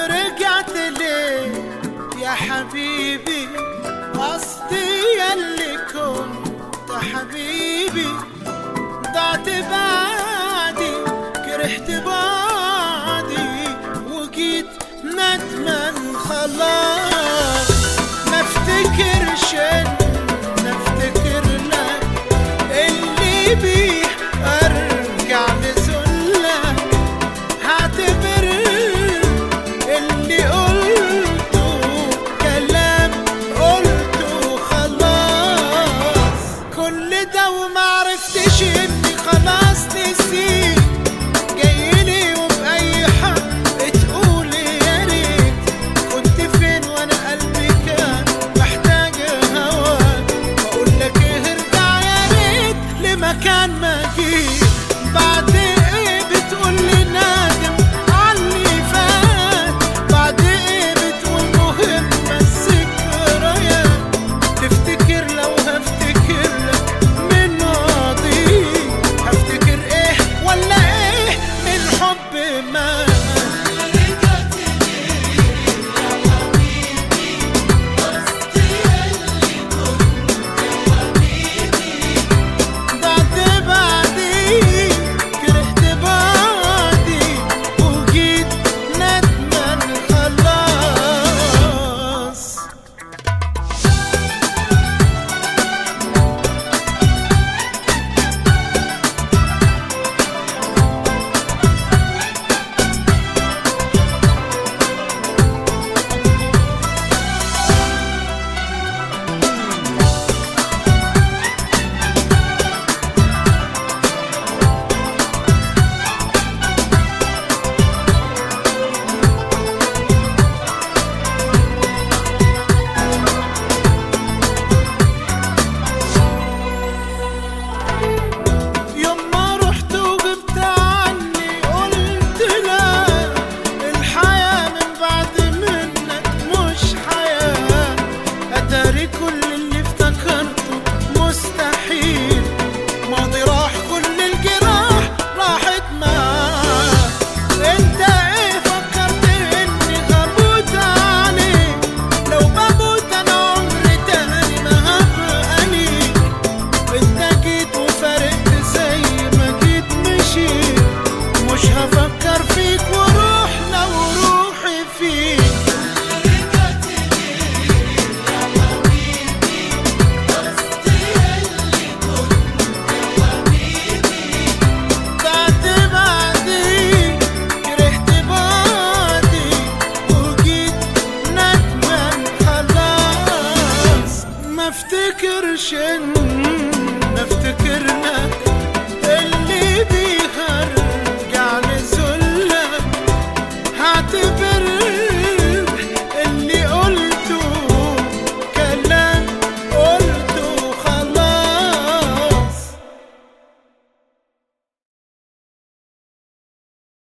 ورجعت ليه يا حبيبي قصدي يلي كنت حبيبي ضعت بعدي كرهت بعدي وجيت ندمان خلاص ما افتكرش ان افتكر لك اللي بيه ارجع لذلك هعتبر اللي قلته كلام قلته خلاص كل ده وما عرفتش اني خلاص نسيت جايلي وبأي حق تقولي يا ريت كنت فين وانا قلبي كان محتاج هواك بقول لك ايه ارجع يا ريت لمكان ما جيت بعد ايه بتقولي نادم علي فات بعد ايه بتقول مهمة الذكريات تفتكر لو هفتكر لك من ماضي هفتكر ايه ولا ايه من حب ما ضعت بعدي كرهت بعدي وجيت ندمان خلاص يوم ما رحت وغبت عني قلت لا الحياة من بعد منك مش حياة أداري كل اللي افتكرته مستحيل ماضي راح كل الجراح راحت معاه انت ايه فكرت اني هموت عليك لو بموت انا عمري تاني ما هبقى ليك انت جيت وفارقت زي ما جيت مشيت مش هفكر فيك واروح لو روحي فيك بعد بعدي كرهت بعدي وجيت ندمان خلاص ما افتكرش ان